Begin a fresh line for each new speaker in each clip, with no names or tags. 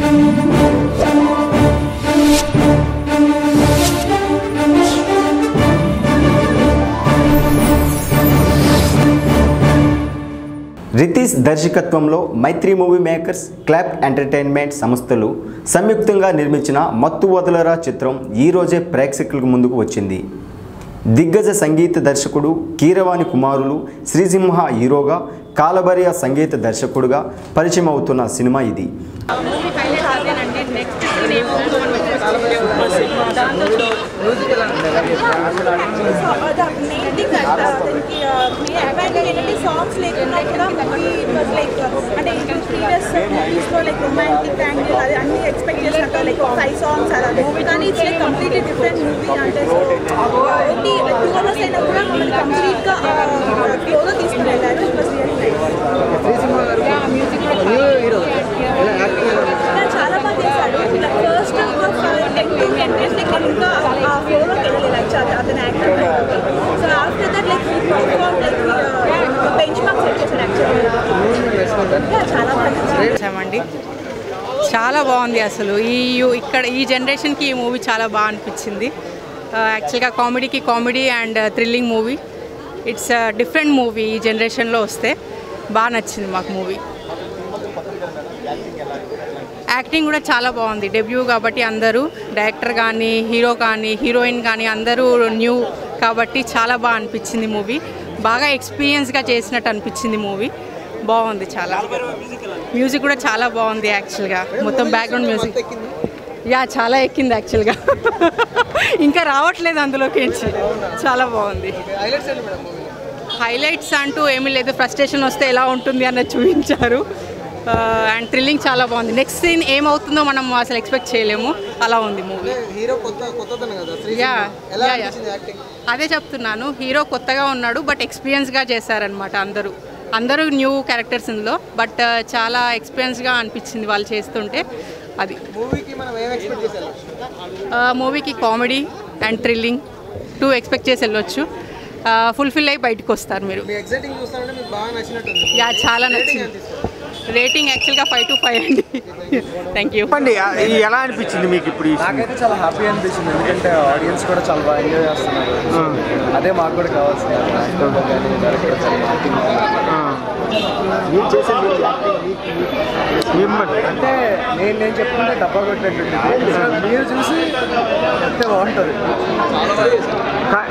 రితీష్ దర్శకత్వంలో Mythri movie makers clap entertainment సంస్థలు సంయుక్తంగా నిర్మించిన మత్తు వదలరా చిత్రం ఈ రోజే ప్రేక్షకులకు ముందుకు వచ్చింది దిగ్గజ సంగీత దర్శకుడు కీరవాణి కుమారులు శ్రీసింహ హీరోగా కాలబరియా సంగీత దర్శకుడుగా పరిచయం అవుతున్న సినిమా ఇది
మూవీ హైలైట్ అదేనండి నెక్స్ట్ సీన్ ఏమవుతుందో మనం expect చేయలేము. దాంతో
మెయిన్ థింగ్ దానికి మీ అబ్బాయి ఏంటంటే సాంగ్స్ లేకుండా కూడా మూవీ వాజ్ లైక్ అంటే ప్రీవియస్ మూవీస్లో లైక్ రొమాంటిక్ యాంగిల్ అది అన్ని ఎక్స్పెక్ట్ చేసినట్టు లైక్ ఫైవ్ సాంగ్స్ అలా మూవీ కానీ it's like completely different movie అంటే సో ఏంటి టూ అవర్స్ అయినా కూడా మమ్మల్ని కంప్లీట్గా ఫ్లోలో తీసుకుని వెళ్ళారు ఇట్ వాస్ చాలా బాగా చేశాడు first ten to entrance like నేను ఇంకా ఆ ఫ్లోలోకి వెళ్ళలేదు యాక్చువల్ అతని acting so after that like ఈ పర్ఫామ్ లైక్ బెంచ్ మార్క్స్ వచ్చేసారు యాక్చువల్గా చాలా బాగా చేశారు.
చేసామండి చాలా బాగుంది అసలు ఈ యు- ఇక్కడ ఈ జనరేషన్కి ఈ మూవీ చాలా బాగా అనిపించింది యాక్చువల్గా కామెడీకి comedy and thrilling movie it's different movie ఈ జనరేషన్లో వస్తే బాగా నచ్చింది మాకు మూవీ యాక్టింగ్ కూడా చాలా బాగుంది డెబ్యూ కాబట్టి అందరూ డైరెక్టర్ కానీ హీరో కానీ హీరోయిన్ కానీ అందరూ న్యూ కాబట్టి చాలా బాగా అనిపించింది మూవీ బాగా ఎక్స్పీరియన్స్గా చేసినట్టు అనిపించింది మూవీ బాగుంది చాలా మ్యూజిక్ కూడా చాలా బాగుంది యాక్చువల్గా మొత్తం బ్యాక్గ్రౌండ్ మ్యూజిక్ యా చాలా ఎక్కింది యాక్చువల్గా ఇంకా రావట్లేదు అందులోకి చాలా బాగుంది హైలైట్స్ అంటూ ఏమీ లేదు ఫ్రస్ట్రేషన్ వస్తే ఎలా ఉంటుంది అన్నది చూపించారు అండ్ థ్రిల్లింగ్ చాలా బాగుంది నెక్స్ట్ సీన్ ఏమవుతుందో మనం అసలు ఎక్స్పెక్ట్ చేయలేము అలా ఉంది మూవీ
హీరో కొత్త కొత్తదనం కదా శ్రీ
యా
ఎలా
యా యా
అనిపించింది యాక్టింగ్
అదే చెప్తున్నాను హీరో కొత్తగా ఉన్నాడు బట్ ఎక్స్పీరియన్స్గా చేశారనమాట అందరూ అందరూ న్యూ క్యారెక్టర్స్ ఇందులో బట్ చాలా ఎక్స్పీరియన్స్గా అనిపించింది వాళ్ళు చేస్తుంటే అది
మూవీకి మనం ఏం ఎక్స్పెక్ట్ చేసాం
మూవీకి comedy and thrilling too expect చేసి వెళ్ళొచ్చు ఫుల్ఫిల్ అయ్యి బయటకు వస్తారు మీరు
మీ ఎగ్జైటింగ్ చూస్తానంటే మీకు బాగా నచ్చినట్టుంది
యా చాలా నచ్చింది రేటింగ్ యాక్చువల్గా ఫైవ్ టు ఫైవ్ అండి థ్యాంక్ యూ
చెప్పండి ఆ, ఈ ఎలా అనిపించింది మీకు ఇప్పుడు ఈ సినిమా?
నాకైతే చాలా హ్యాపీ అనిపించింది ఎందుకంటే ఆడియన్స్ కూడా చాలా బాగా ఎంజాయ్ చేస్తున్నారు అదే మాకు కూడా కావాల్సింది యాక్టింగ్ కానీ డైరెక్టర్ చాలా యాక్టింగ్
ఆ. మీరు చేసే మీ యాక్టింగ్ మీకు- మీకు- మిమ్మల్ని
అంటే నేను నేను చెప్పుకుంటే డబ్బా కొట్టినట్టు మీరు చూసి చెప్తే బాగుంటుంది
కా-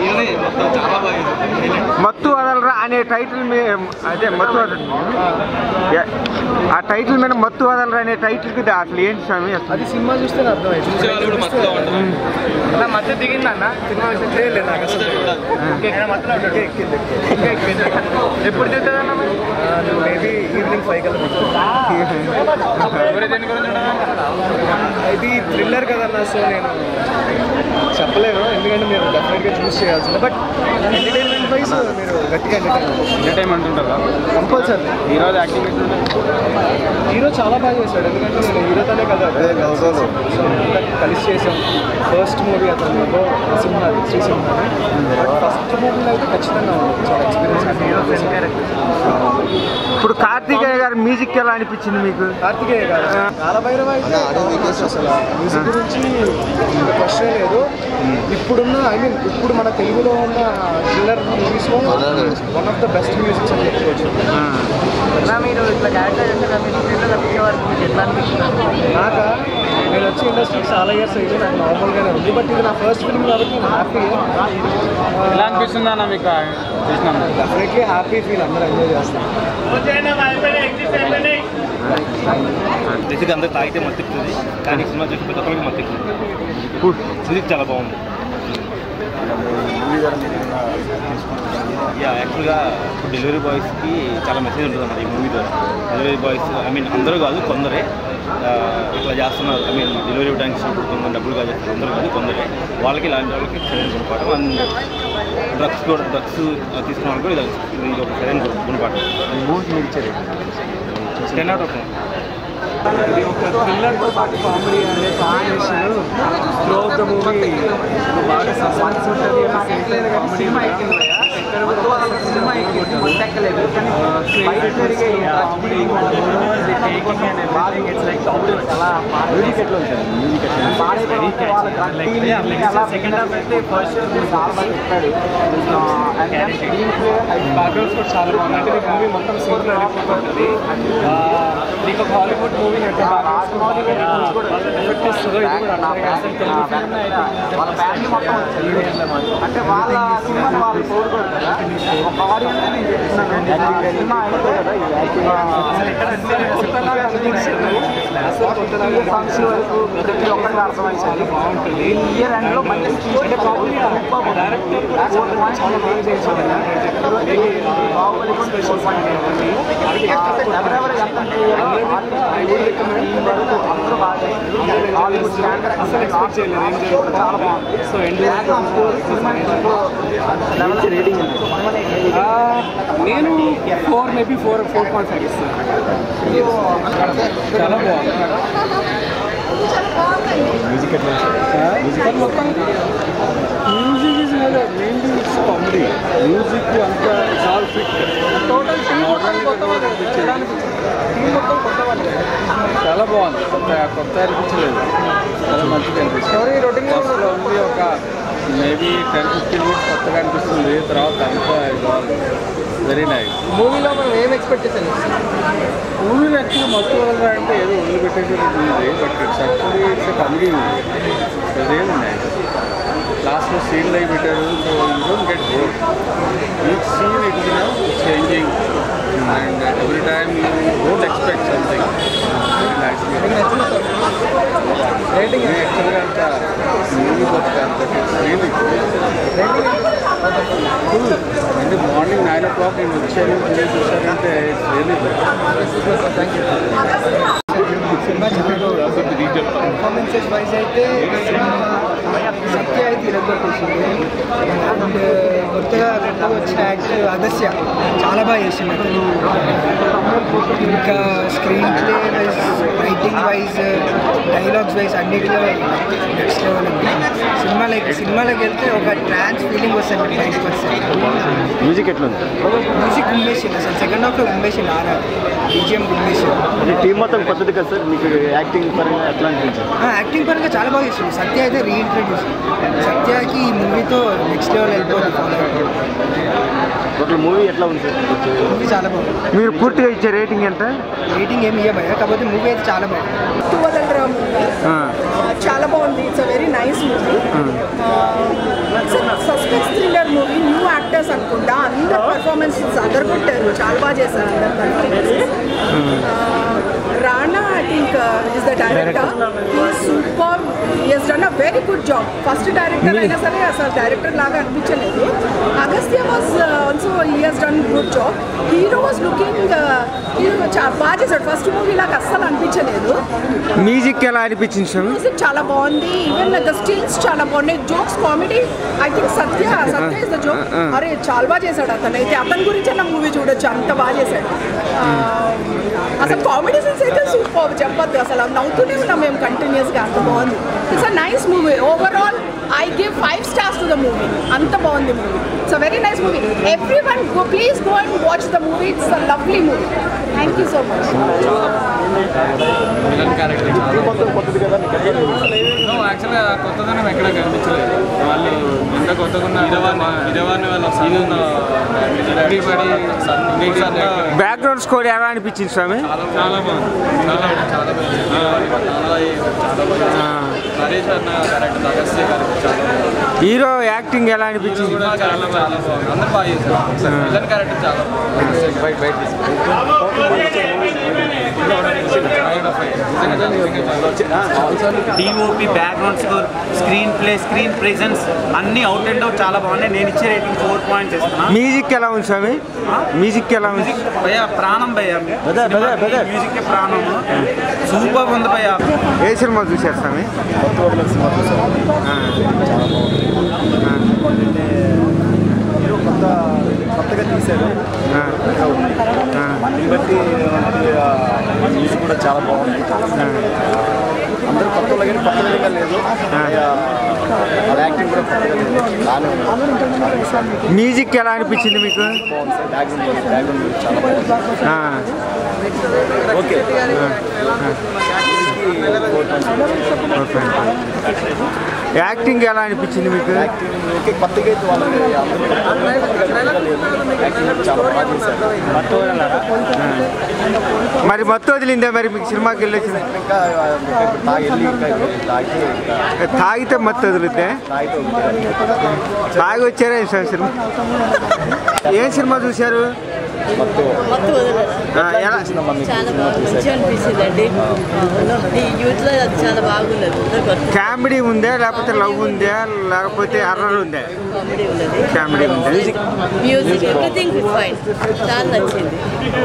మత్తు వదలరా అనే టైటిల్ మీ అదే మత్తు వదల యా- ఆ టైటిల్ మీద మత్తు వదలరా అనే టైటిల్కి దా- అసలు ఏంటి స్వామి అసలు
అది సినిమా చూస్తేనే అర్థమైంది అలా మధ్య దిగింది అన్న సినిమా చూస్తే లేదు నాకు అసలు ఇంకా ఎక్కింది ఇంకా ఎక్కింది
ఎప్పుడు తింటుందన్న మరి
మేబీ ఈవినింగ్ ఫైవ్ కల్లా ఇది థ్రిల్లర్ కదన్నా సో నేను చెప్పలేను ఎందుకంటే మీరు డెఫినెట్గా చూస్ చేయాల్సిందే బట్ ఎంటర్టైన్మెంట్ వైజ్ మీరు గట్టిగా ఎంటర్టైన్మెంట్
ఎంటర్టైన్మెంట్ ఉంటుందా
కంపల్సరీ
ఈరోజు యాక్టింగ్
హీరో చాలా బాగా చేశాడు ఎందుకంటే నేను హీరోతోనే కదా సో అంతా కలిసి చేసాం ఫస్ట్ మూవీ అతను సింహ శ్రీసింహ బట్ ఫస్ట్ మూవీలో అయితే ఖచ్చితంగా ఉంది. చాలా ఎక్స్పీరియన్స్ హీరో ఫ్రెండ్ క్యారెక్టర్
ఇప్పుడు కార్తీకేయ గారి మ్యూజిక్ ఎలా అనిపించింది మీకు
కార్తికేయ గారు కాలభైరవ అయితే అసలు మ్యూజిక్ గురించి క్వశ్చన్ లేదు ఇప్పుడున్న ఐ మీన్ ఇప్పుడు మన తెలుగులో ఉన్న థ్రిల్లర్ మూవీస్లో one of the best musics అని చెప్పుకోవచ్చు
మీరు ఇట్లా క్యారెక్టర్ చేస్తే మీరు థియేటర్ తప్పించే వరకు మీకు ఎట్లా అనిపిస్తుంది
నాక నేను వచ్చి ఇండస్ట్రీకి చాలా ఇయర్స్ అయితే నాకు నార్మల్గానే ఉంది బట్ ఇది నా ఫస్ట్ ఫిల్మ్ కాబట్టి నేను హ్యాపీ
ఎలా అనిపిస్తుంది అన్న మీకు చూసినాము
డెఫినెట్లీ హ్యాపీ ఫీల్ అందరూ ఎంజాయ్ చేస్తాం
బేసిక్గా అందరికి తాగితే మత్తిస్తుంది కానీ సినిమా చూసి ప్రతి ఒక్కరికి మత్తిస్తుంది మ్యూజిక్ చాలా బాగుంది యా యాక్చువల్గా ఇప్పుడు డెలివరీ బాయ్స్కి చాలా మెసేజ్ ఉంటుంది అన్నమాట ఈ మూవీ ద్వారా డెలివరీ బాయ్స్ ఐ మీన్ అందరూ కాదు కొందరే ఆ, ఇట్లా చేస్తున్నారు ఐ మీన్ డెలివరీ ఇవ్వడానికి ఇష్టపడుతుంది కొందరు డబ్బులు కాదు అందరూ కాదు కొందరే వాళ్ళకి ఇలాంటి వాళ్ళకి సరైన గుణపాఠం అండ్ డ్రగ్స్ కూడా డ్రగ్స్ తీసుకున్న వాళ్ళకి కూడా ఇది ఇది ఒక సరైన గుణపాఠం
మూవీ మీరు ఇచ్చారు
టెన్ అవుట్ ఆఫ్
ఇది ఒక థ్రిల్లర్తో పాటు కామెడీ అనే combination flow of the movie బాగా సస్పెన్స్ ఉంటుంది కామెడీ
సినిమా ఎక్కలేదు కానీ బయట జరిగే సెకండ్ హాఫ్ అయితే ఫస్ట్ చాలా బాగా చెప్పాడు
బ్యాక్గ్రౌండ్స్ కూడా చాలా బాగుంది అంటే నీకు మూవీ మొత్తం సింపుల్ వెళ్ళిపోతుంది ఆ, నీకు ఒక హాలీవుడ్ మూవీ అంటే ఎఫెక్ట్ ఇస్తుందో ఇది కూడా అట్లాగే అసలు తెలుగు film అయితే
వాళ్ళ ఫ్యామిలీ మొత్తం వచ్చారు అంటే వాళ్ళ సినిమాని వాళ్ళు కోరుకోరు కదా ఒక ఆడియన్స్ సినిమా అయిపోయి కదా ఈ యాక్టింగ్
కొత్తలాగా అనిపించింది అసలు కొత్తలాగా
ఫంక్షన్ వరకు ప్రతి ఒక్కరికి అర్థమైంది
బాగుంటుంది
ఈ ఇయర్ ఎండ్ లో మంచి
అంటే బాబుని డైరెక్టర్ కూడా చాలా చాలా బాగా చేశాడు
బాహుబలి కూడా ఫోర్ పాయింట్ ఎవరెవరు ఎంత అందరూ బాగా చేస్తారు హాలీవుడ్ స్టాండర్డ్
అసలు ఎక్స్పెక్ట్ చేయలేదు ఏం జరుగుతుందో
చాలా బాగుంది
సో ఎండ్
మంచి రేటింగ్
నేను four maybe four four point five ఇస్తాను చాలా బాగుంది మ్యూజిక్ ఎట్లా మ్యూజిక్ మొత్తం music is mainly it's comedy music అంతా it's all fit total team మొత్తం కొత్త వాళ్ళు టీమ్ మొత్తం కొత్త వాళ్ళు చాలా బాగుంది కొత్త కొత్త అనిపించలేదు చాలా మంచిగా అనిపిస్తుంది స్టోరీ రొటీన్ ఓన్లీ ఒక మేబీ టెన్ ఫిఫ్టీన్ మినిట్స్ కొత్తగా అనిపిస్తుంది తర్వాత అంతా వెరీ నైస్
మూవీలో మనం ఏం ఎక్స్పెక్ట్ చేశాను
మూవీ యాక్చువల్గా మత్తు వల్ల అంటే ఏదో ఒళ్ళు పెట్టేసి ఉంది but it's actually it's comedy movie real nice లాస్ట్లో సీన్ లైవ్ పెట్టారు so you don't get bore each scene it you know changing and every time you don't expect something rating యాక్చువల్గా అంత movie but it's really full అంటే morning nine o'clock నేను వచ్చాను మీరు చూసారంటే it's really
సినిమా చాలా పర్ఫార్మెన్సెస్ వైజ్ అయితే సత్య అయితే ఇరగొట్టేసింది అండ్ కొత్తగా రెండవ వచ్చిన యాక్టర్ అగస్య చాలా బాగా చేసింది అతను ఇంకా screenplay wise writing wise dialogues wise అన్నిటిలో నెక్స్ట్ లెవెల్ ఉంది సినిమాలకి సినిమాలోకి వెళ్తే ఒక ట్రాన్స్ ఫీలింగ్ వస్తుంది బయటకు వస్తే
మ్యూజిక్ ఎట్లుంది
మ్యూజిక్ గుమ్మేసింది అసలు సెకండ్ హాఫ్లో గుమ్మేసింది ఆరా బీజిఎం గుమ్మేసింది
అంటే టీం మొత్తం కొత్తది కదా సార్ మీకు యాక్టింగ్ పరంగా ఎట్లా అనిపించింది
ఆ, యాక్టింగ్ పరంగా చాలా బాగా చేస్తుంది సత్య అయితే రీఇంట్రడ్యూస్ సత్యకి ఈ మూవీతో నెక్స్ట్ లెవెల్ వెళ్ళిపోతుంది ఫాలో
టోటల్ మూవీ ఎట్లా ఉంది సార్
మూవీ చాలా బాగుంది
మీరు పూర్తిగా ఇచ్చే రేటింగ్ ఎంత
రేటింగ్ ఏమి ఇవ్వబోయా కాకపోతే మూవీ అయితే చాలా బాగుంది
టువదలరా మూవీ చాలా బాగుంది it's a very nice movie suspense thriller movie new actors అనుకుంటా అందరు పర్ఫార్మెన్సెస్ అదరగొట్టారు చాలా బాగా చేశారు అందరు performances Rana I think is the director super he's done a very good job first director అయినా సరే అసలు డైరెక్టర్ లాగా అనిపించలేదు Agastya was also he he's done good job hero was looking hero బాగా చేశాడు ఫస్ట్ మూవీ లాగా అస్సలు అనిపించలేదు
మ్యూజిక్ ఎలా అనిపించింది స్వామి
మ్యూజిక్ చాలా బాగుంది ఈవెన్ ద స్టిల్స్ చాలా బాగున్నాయి jokes comedy I think Satya Satya is the joke అరే చాలా బాగా చేశాడు అతను అయితే అతని గురించి నా మూవీ చూడొచ్చు అంత బాగా చేశాడు ఆ, అసలు కామెడీ సెన్స్ అయితే సూపర్ చెప్పొద్దు అసలు నవ్వుతూనే ఉన్నాం మేము కంటిన్యూస్గా అంత బాగుంది it's a nice movie overall I give five stars to the movie అంత బాగుంది movie it's a very nice movie every one go please go and watch the movie it's a lovely movie thank you so much
యాక్చువల్గా కొత్తదనం ఎక్కడ కనిపించలేదు వాళ్ళు ఎంత కొత్తగా ఉన్న ఇరవాన్ని ఇరవాన్ని వాళ్ళ సీన్ ఎవ్రీబడి
బ్యాక్గ్రౌండ్ స్కోర్ ఎలా అనిపించింది స్వామి
చాలా బాగుంది చాలా చాలా బాగుంది చాలా చాలా బాగుంది నరేష్ అన్న క్యారెక్టర్ అగస్త్య గారికి చాలా బాగుంది
హీరో యాక్టింగ్ ఎలా అనిపించింది
కూడా చాలా చాలా బాగుంది అందరు బాగా చేశారు విలన్ క్యారెక్టర్ చాలా బాగుంది బయట బయట
DOP background score screenplay screen presence అన్ని అవుట్ అండ్ అవుట్ చాలా బాగున్నాయి నేను ఇచ్చే రేటింగ్ ఫోర్ పాయింట్స్ ఇస్తున్నా
మ్యూజిక్ ఎలా ఉంది స్వామి మ్యూజిక్ ఎలా ఉంది
మ్యూజిక్ భయ ప్రాణం భయ మ్యూజిక్ ప్రాణం సూపర్ ఉంది భయ
ఏ సినిమా చూశారు స్వామి ఆ. ఆ.
కొత్త కొత్తగా తీశారు దీన్ని బట్టి మ్యూజిక్ కూడా చాలా బాగుంది అందరూ కొత్త వాళ్ళు కానీ కొత్త విధంగా లేదు వాళ్ళ యాక్టింగ్ కూడా కొత్తగా లేదు బాగానే ఉంది
మ్యూజిక్ ఎలా అనిపించింది మీకు
బాగుంది సార్ బ్యాక్గ్రౌండ్ బ్యాక్గ్రౌండ్ చాలా బాగుంది
ఆ,
ఓకే
యాక్టింగ్ ఎలా అనిపించింది మీకు
యాక్టింగ్ ఓకే కొత్తగా అయితే వాళ్ళకి అందరూ కొత్తగా లేదు యాక్టింగ్ చాలా బాగా చేశారు
మరి మొత్తం వదిలిందా మరి మీకు సినిమాకి వెళ్ళొచ్చింది
ఇంకా ఇంకా తాగి వెళ్ళి ఇంకా తాగి ఇంకా
తాగితే మొత్తం వదిలితే
తాగితే ఉంది
తాగి వచ్చారా ఈ సినిమా ఏం సినిమా చూశారు
మొత్తం
ఆ, ఎలా
చాలా బాగా మంచిగా అనిపించిందండి ఈ యూత్లో అది చాలా బాగున్నది అంతా కొత్త
కామెడీ ఉందా లేకపోతే లవ్ ఉందా లేకపోతే అర్రర్ ఉందా
కామెడీ ఉన్నది
కామెడీ ఉందా
మ్యూజిక్ ఎవ్రీథింగ్ ఫైన్ చాలా నచ్చింది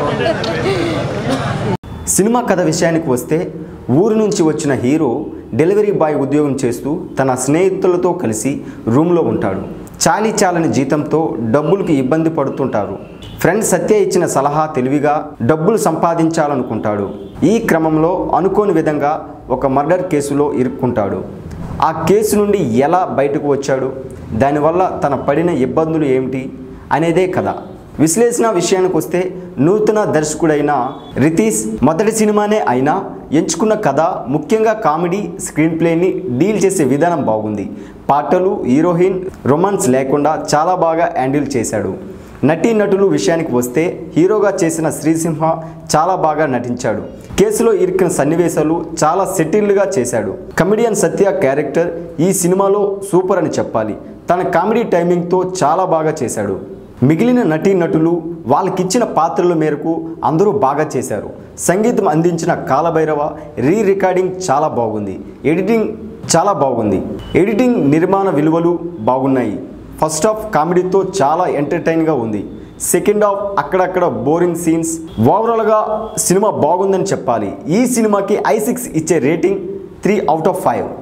సినిమా కథ విషయానికి వస్తే ఊరు నుంచి వచ్చిన హీరో డెలివరీ బాయ్ ఉద్యోగం చేస్తూ తన స్నేహితులతో కలిసి రూమ్లో ఉంటాడు చాలీ చాలని జీతంతో డబ్బులకు ఇబ్బంది పడుతుంటారు ఫ్రెండ్ సత్య ఇచ్చిన సలహా తెలివిగా డబ్బులు సంపాదించాలనుకుంటాడు ఈ క్రమంలో అనుకోని విధంగా ఒక మర్డర్ కేసులో ఇరుక్కుంటాడు ఆ కేసు నుండి ఎలా బయటకు వచ్చాడు దానివల్ల తన పడిన ఇబ్బందులు ఏమిటి అనేదే కథ విశ్లేషణ విషయానికి వస్తే నూతన దర్శకుడైన రితీష్ మొదటి సినిమానే అయినా ఎంచుకున్న కథ ముఖ్యంగా కామెడీ స్క్రీన్ ప్లేని డీల్ చేసే విధానం బాగుంది పాటలు హీరోయిన్ రొమాన్స్ లేకుండా చాలా బాగా హ్యాండిల్ చేశాడు నటీనటులు విషయానికి వస్తే హీరోగా చేసిన శ్రీసింహ చాలా బాగా నటించాడు కేసులో ఇరికిన సన్నివేశాలు చాలా సెటిల్డ్గా చేశాడు కమెడియన్ సత్య క్యారెక్టర్ ఈ సినిమాలో సూపర్ అని చెప్పాలి తన కామెడీ టైమింగ్తో చాలా బాగా చేశాడు మిగిలిన నటీనటులు వాళ్ళకిచ్చిన పాత్రల మేరకు అందరూ బాగా చేశారు సంగీతం అందించిన కాలభైరవ రీ రికార్డింగ్ చాలా బాగుంది ఎడిటింగ్ చాలా బాగుంది ఎడిటింగ్ నిర్మాణ విలువలు బాగున్నాయి ఫస్ట్ హాఫ్ కామెడీతో చాలా ఎంటర్టైన్గా ఉంది సెకండ్ హాఫ్ అక్కడక్కడ బోరింగ్ సీన్స్ ఓవరాల్గా సినిమా బాగుందని చెప్పాలి ఈ సినిమాకి ఐ సిక్స్ ఇచ్చే rating three out of five